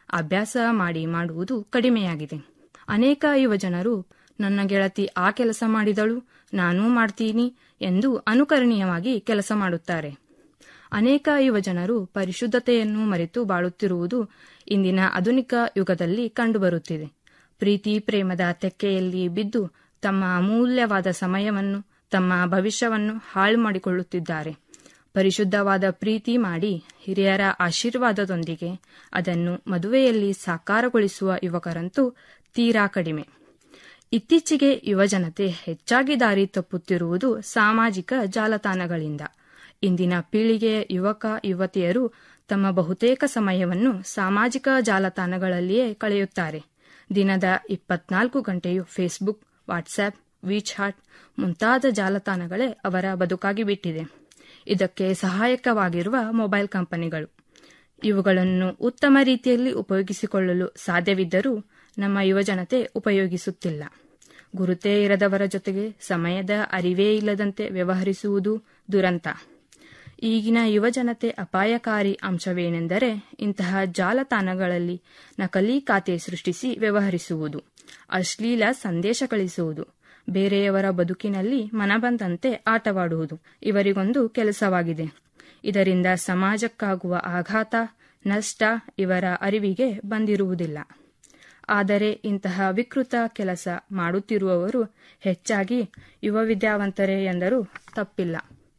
ಅಭ್ಯಾಸ ಮಾಡಿ ಮಾಡುವುದು ಕಡಿಮೆಯಾಗಿದೆ ಅನೇಕ ಯುವಜನರು ನನ್ನ ಗೆಳತಿ ಆ ಕೆಲಸ ಮಾಡಿದಳು ನಾನೂ ಮಾಡ್ತೀನಿ ಎಂದು ಅನುಕರಣೀಯವಾಗಿ ಕೆಲಸ ಮಾಡುತ್ತಾರೆ ಅನೇಕ ಯುವಜನರು ಪರಿಶುದ್ಧತೆಯನ್ನು ಮರೆತು ಬಾಳುತ್ತಿರುವುದು ಇಂದಿನ ಆಧುನಿಕ ಯುಗದಲ್ಲಿ ಕಂಡುಬರುತ್ತಿದೆ ಪ್ರೀತಿ ಪ್ರೇಮದ ತೆಕ್ಕೆಯಲ್ಲಿ ಬಿದ್ದು ತಮ್ಮ ಅಮೂಲ್ಯವಾದ ಸಮಯವನ್ನು ತಮ್ಮ ಭವಿಷ್ಯವನ್ನು ಹಾಳು ಮಾಡಿಕೊಳ್ಳುತ್ತಿದ್ದಾರೆ ಪರಿಶುದ್ಧವಾದ ಪ್ರೀತಿ ಮಾಡಿ ಹಿರಿಯರ ಆಶೀರ್ವಾದದೊಂದಿಗೆ ಅದನ್ನು ಮದುವೆಯಲ್ಲಿ ಸಾಕಾರಗೊಳಿಸುವ ಯುವಕರಂತೂ ತೀರಾ ಕಡಿಮೆ ಇತ್ತೀಚೆಗೆ ಯುವಜನತೆ ಹೆಚ್ಚಾಗಿ ದಾರಿ ತಪ್ಪುತ್ತಿರುವುದು ಸಾಮಾಜಿಕ ಜಾಲತಾಣಗಳಿಂದ ಇಂದಿನ ಪೀಳಿಗೆಯ ಯುವಕ ಯುವತಿಯರು ತಮ್ಮ ಬಹುತೇಕ ಸಮಯವನ್ನು ಸಾಮಾಜಿಕ ಜಾಲತಾಣಗಳಲ್ಲಿಯೇ ಕಳೆಯುತ್ತಾರೆ ದಿನದ ಇಪ್ಪತ್ನಾಲ್ಕು ಗಂಟೆಯು ಫೇಸ್ಬುಕ್ ವಾಟ್ಸ್ಆಪ್ ವಿಚಾಟ್ ಮುಂತಾದ ಜಾಲತಾಣಗಳೇ ಅವರ ಬದುಕಾಗಿ ಬಿಟ್ಟಿದೆ ಇದಕ್ಕೆ ಸಹಾಯಕವಾಗಿರುವ ಮೊಬೈಲ್ ಕಂಪನಿಗಳು ಇವುಗಳನ್ನು ಉತ್ತಮ ರೀತಿಯಲ್ಲಿ ಉಪಯೋಗಿಸಿಕೊಳ್ಳಲು ಸಾಧ್ಯವಿದ್ದರೂ ನಮ್ಮ ಯುವಜನತೆ ಉಪಯೋಗಿಸುತ್ತಿಲ್ಲ ಗುರುತೇ ಇರದವರ ಜೊತೆಗೆ ಸಮಯದ ಅರಿವೇ ಇಲ್ಲದಂತೆ ವ್ಯವಹರಿಸುವುದು ದುರಂತ ಈಗಿನ ಯುವಜನತೆ ಅಪಾಯಕಾರಿ ಅಂಶವೇನೆಂದರೆ ಇಂತಹ ಜಾಲತಾಣಗಳಲ್ಲಿ ನಕಲಿ ಖಾತೆ ಸೃಷ್ಟಿಸಿ ವ್ಯವಹರಿಸುವುದು ಅಶ್ಲೀಲ ಸಂದೇಶ ಕಳಿಸುವುದು ಬೇರೆಯವರ ಬದುಕಿನಲ್ಲಿ ಮನಬಂದಂತೆ ಆಟವಾಡುವುದು ಇವರಿಗೊಂದು ಕೆಲಸವಾಗಿದೆ ಇದರಿಂದ ಸಮಾಜಕ್ಕಾಗುವ ಆಘಾತ ನಷ್ಟ ಇವರ ಅರಿವಿಗೆ ಬಂದಿರುವುದಿಲ್ಲ ಆದರೆ ಇಂತಹ ವಿಕೃತ ಕೆಲಸ ಮಾಡುತ್ತಿರುವವರು ಹೆಚ್ಚಾಗಿ ಯುವ ವಿದ್ಯಾವಂತರೇ ಎಂದರೂ ತಪ್ಪಿಲ್ಲ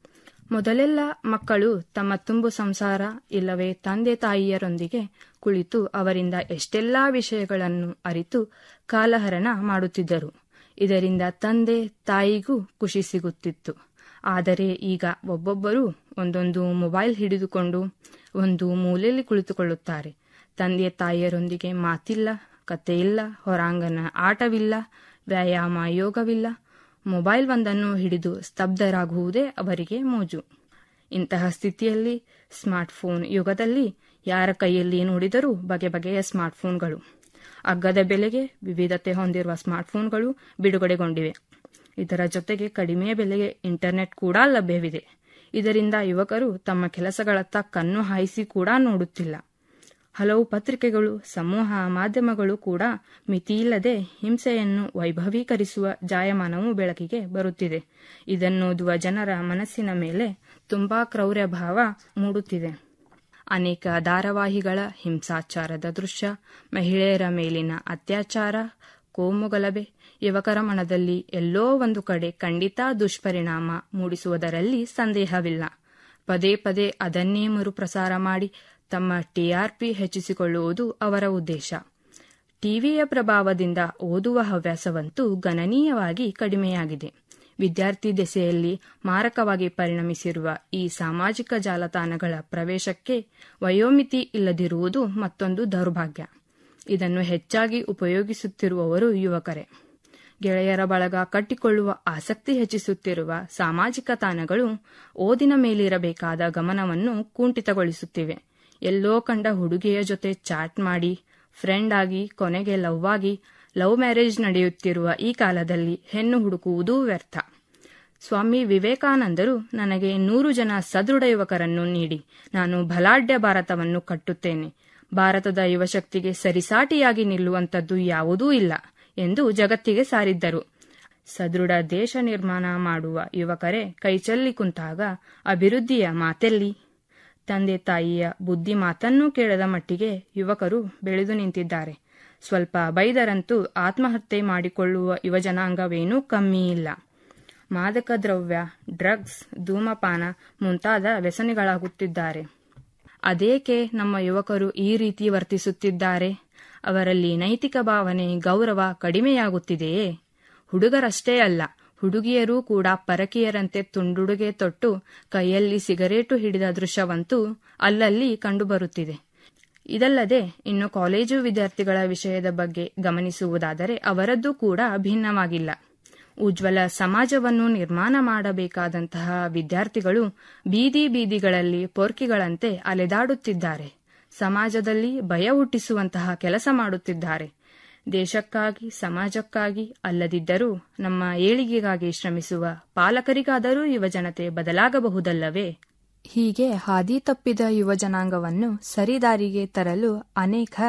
ಮೊದಲೆಲ್ಲ ಮಕ್ಕಳು ತಮ್ಮ ತುಂಬು ಸಂಸಾರ ಇಲ್ಲವೇ ತಂದೆ ತಾಯಿಯರೊಂದಿಗೆ ಕುಳಿತು ಅವರಿಂದ ಎಷ್ಟೆಲ್ಲಾ ವಿಷಯಗಳನ್ನು ಅರಿತು ಕಾಲಹರಣ ಮಾಡುತ್ತಿದ್ದರು ಇದರಿಂದ ತಂದೆ ತಾಯಿಗೂ ಖುಷಿ ಸಿಗುತ್ತಿತ್ತು ಆದರೆ ಈಗ ಒಬ್ಬೊಬ್ಬರು ಒಂದೊಂದು ಮೊಬೈಲ್ ಹಿಡಿದುಕೊಂಡು ಒಂದು ಮೂಲೆಯಲ್ಲಿ ಕುಳಿತುಕೊಳ್ಳುತ್ತಾರೆ ತಂದೆ ತಾಯಿಯರೊಂದಿಗೆ ಮಾತಿಲ್ಲ ಕಥೆಯಿಲ್ಲ ಹೊರಾಂಗಣ ಆಟವಿಲ್ಲ ವ್ಯಾಯಾಮ ಯೋಗವಿಲ್ಲ ಮೊಬೈಲ್ ಒಂದನ್ನು ಹಿಡಿದು ಸ್ತಬ್ಧರಾಗುವುದೇ ಅವರಿಗೆ ಮೋಜು ಇಂತಹ ಸ್ಥಿತಿಯಲ್ಲಿ ಸ್ಮಾರ್ಟ್ಫೋನ್ ಯುಗದಲ್ಲಿ ಯಾರ ಕೈಯಲ್ಲಿ ನೋಡಿದರೂ ಬಗೆ ಬಗೆಯ ಸ್ಮಾರ್ಟ್ಫೋನ್ಗಳು ಅಗ್ಗದ ಬೆಲೆಗೆ ವಿವಿಧತೆ ಹೊಂದಿರುವ ಸ್ಮಾರ್ಟ್ಫೋನ್ಗಳು ಬಿಡುಗಡೆಗೊಂಡಿವೆ ಇದರ ಜೊತೆಗೆ ಕಡಿಮೆ ಬೆಲೆಗೆ ಇಂಟರ್ನೆಟ್ ಕೂಡ ಲಭ್ಯವಿದೆ ಇದರಿಂದ ಯುವಕರು ತಮ್ಮ ಕೆಲಸಗಳತ್ತ ಕಣ್ಣು ಹಾಯಿಸಿ ಕೂಡ ನೋಡುತ್ತಿಲ್ಲ ಹಲವು ಪತ್ರಿಕೆಗಳು ಸಮೂಹ ಮಾಧ್ಯಮಗಳು ಕೂಡ ಮಿತಿಯಿಲ್ಲದೆ ಹಿಂಸೆಯನ್ನು ವೈಭವೀಕರಿಸುವ ಜಾಯಮಾನವು ಬೆಳಕಿಗೆ ಬರುತ್ತಿದೆ ಇದನ್ನೋದುವ ಜನರ ಮನಸ್ಸಿನ ಮೇಲೆ ತುಂಬಾ ಕ್ರೌರ್ಯ ಭಾವ ಮೂಡುತ್ತಿದೆ ಅನೇಕ ಧಾರಾವಾಹಿಗಳ ಹಿಂಸಾಚಾರದ ದೃಶ್ಯ ಮಹಿಳೆಯರ ಮೇಲಿನ ಅತ್ಯಾಚಾರ ಕೋಮುಗಲಭೆ ಯುವಕರ ಮನದಲ್ಲಿ ಎಲ್ಲೋ ಒಂದು ಕಡೆ ಖಂಡಿತ ದುಷ್ಪರಿಣಾಮ ಮೂಡಿಸುವುದರಲ್ಲಿ ಸಂದೇಹವಿಲ್ಲ ಪದೇ ಪದೇ ಅದನ್ನೇ ಮರುಪ್ರಸಾರ ಮಾಡಿ ತಮ್ಮ ಟಿಆರ್ಪಿ ಹೆಚ್ಚಿಸಿಕೊಳ್ಳುವುದು ಅವರ ಉದ್ದೇಶ ಟಿವಿಯ ಪ್ರಭಾವದಿಂದ ಓದುವ ಹವ್ಯಾಸವಂತೂ ಗಣನೀಯವಾಗಿ ಕಡಿಮೆಯಾಗಿದೆ ವಿದ್ಯಾರ್ಥಿ ದೆಸೆಯಲ್ಲಿ ಮಾರಕವಾಗಿ ಪರಿಣಮಿಸಿರುವ ಈ ಸಾಮಾಜಿಕ ಜಾಲತಾಣಗಳ ಪ್ರವೇಶಕ್ಕೆ ವಯೋಮಿತಿ ಇಲ್ಲದಿರುವುದು ಮತ್ತೊಂದು ದೌರ್ಭಾಗ್ಯ ಇದನ್ನು ಹೆಚ್ಚಾಗಿ ಉಪಯೋಗಿಸುತ್ತಿರುವವರು ಯುವಕರೇ ಗೆಳೆಯರ ಬಳಗ ಕಟ್ಟಿಕೊಳ್ಳುವ ಆಸಕ್ತಿ ಹೆಚ್ಚಿಸುತ್ತಿರುವ ಸಾಮಾಜಿಕ ತಾಣಗಳು ಓದಿನ ಮೇಲಿರಬೇಕಾದ ಗಮನವನ್ನು ಕುಂಠಿತಗೊಳಿಸುತ್ತಿವೆ ಎಲ್ಲೋ ಕಂಡ ಹುಡುಗಿಯ ಜೊತೆ ಚಾಟ್ ಮಾಡಿ ಫ್ರೆಂಡ್ ಆಗಿ ಕೊನೆಗೆ ಲವ್ ಆಗಿ ಲವ್ ಮ್ಯಾರೇಜ್ ನಡೆಯುತ್ತಿರುವ ಈ ಕಾಲದಲ್ಲಿ ಹೆಣ್ಣು ಹುಡುಕುವುದೂ ವ್ಯರ್ಥ ಸ್ವಾಮಿ ವಿವೇಕಾನಂದರು ನನಗೆ ನೂರು ಜನ ಸದೃಢ ಯುವಕರನ್ನು ನೀಡಿ ನಾನು ಬಲಾಢ್ಯ ಭಾರತವನ್ನು ಕಟ್ಟುತ್ತೇನೆ ಭಾರತದ ಯುವಶಕ್ತಿಗೆ ಸರಿಸಾಟಿಯಾಗಿ ನಿಲ್ಲುವಂಥದ್ದು ಯಾವುದೂ ಇಲ್ಲ ಎಂದು ಜಗತ್ತಿಗೆ ಸಾರಿದ್ದರು ಸದೃಢ ದೇಶ ನಿರ್ಮಾಣ ಮಾಡುವ ಯುವಕರೇ ಕೈಚಲ್ಲಿ ಕುಂತಾಗ ಅಭಿವೃದ್ಧಿಯ ಮಾತೆಲ್ಲಿ ತಂದೆ ತಾಯಿಯ ಬುದ್ಧಿ ಮಾತನ್ನೂ ಕೇಳದ ಮಟ್ಟಿಗೆ ಯುವಕರು ಬೆಳೆದು ನಿಂತಿದ್ದಾರೆ ಸ್ವಲ್ಪ ಬೈದರಂತೂ ಆತ್ಮಹತ್ಯೆ ಮಾಡಿಕೊಳ್ಳುವ ಯುವಜನಾಂಗವೇನೂ ಕಮ್ಮಿ ಇಲ್ಲ ಮಾದಕ ದ್ರವ್ಯ ಡ್ರಗ್ಸ್ ಧೂಮಪಾನ ಮುಂತಾದ ವ್ಯಸನಿಗಳಾಗುತ್ತಿದ್ದಾರೆ ಅದೇಕೆ ನಮ್ಮ ಯುವಕರು ಈ ರೀತಿ ವರ್ತಿಸುತ್ತಿದ್ದಾರೆ ಅವರಲ್ಲಿ ನೈತಿಕ ಭಾವನೆ ಗೌರವ ಕಡಿಮೆಯಾಗುತ್ತಿದೆಯೇ ಹುಡುಗರಷ್ಟೇ ಅಲ್ಲ ಹುಡುಗಿಯರೂ ಕೂಡ ಪರಕೀಯರಂತೆ ತುಂಡುಡುಗೆ ತೊಟ್ಟು ಕೈಯಲ್ಲಿ ಸಿಗರೇಟು ಹಿಡಿದ ದೃಶ್ಯವಂತೂ ಅಲ್ಲಲ್ಲಿ ಕಂಡುಬರುತ್ತಿದೆ ಇದಲ್ಲದೆ ಇನ್ನು ಕಾಲೇಜು ವಿದ್ಯಾರ್ಥಿಗಳ ವಿಷಯದ ಬಗ್ಗೆ ಗಮನಿಸುವುದಾದರೆ ಅವರದ್ದು ಕೂಡ ಭಿನ್ನವಾಗಿಲ್ಲ ಉಜ್ವಲ ಸಮಾಜವನ್ನು ನಿರ್ಮಾಣ ಮಾಡಬೇಕಾದಂತಹ ವಿದ್ಯಾರ್ಥಿಗಳು ಬೀದಿ ಬೀದಿಗಳಲ್ಲಿ ಪೊರ್ಕಿಗಳಂತೆ ಅಲೆದಾಡುತ್ತಿದ್ದಾರೆ ಸಮಾಜದಲ್ಲಿ ಭಯ ಹುಟ್ಟಿಸುವಂತಹ ಕೆಲಸ ಮಾಡುತ್ತಿದ್ದಾರೆ ದೇಶಕ್ಕಾಗಿ ಸಮಾಜಕ್ಕಾಗಿ ಅಲ್ಲದಿದ್ದರೂ ನಮ್ಮ ಏಳಿಗೆಗಾಗಿ ಶ್ರಮಿಸುವ ಪಾಲಕರಿಗಾದರೂ ಯುವಜನತೆ ಬದಲಾಗಬಹುದಲ್ಲವೇ ಹೀಗೆ ಹಾದಿ ತಪ್ಪಿದ ಯುವಜನಾಂಗವನ್ನು ಸರಿದಾರಿಗೆ ತರಲು ಅನೇಕ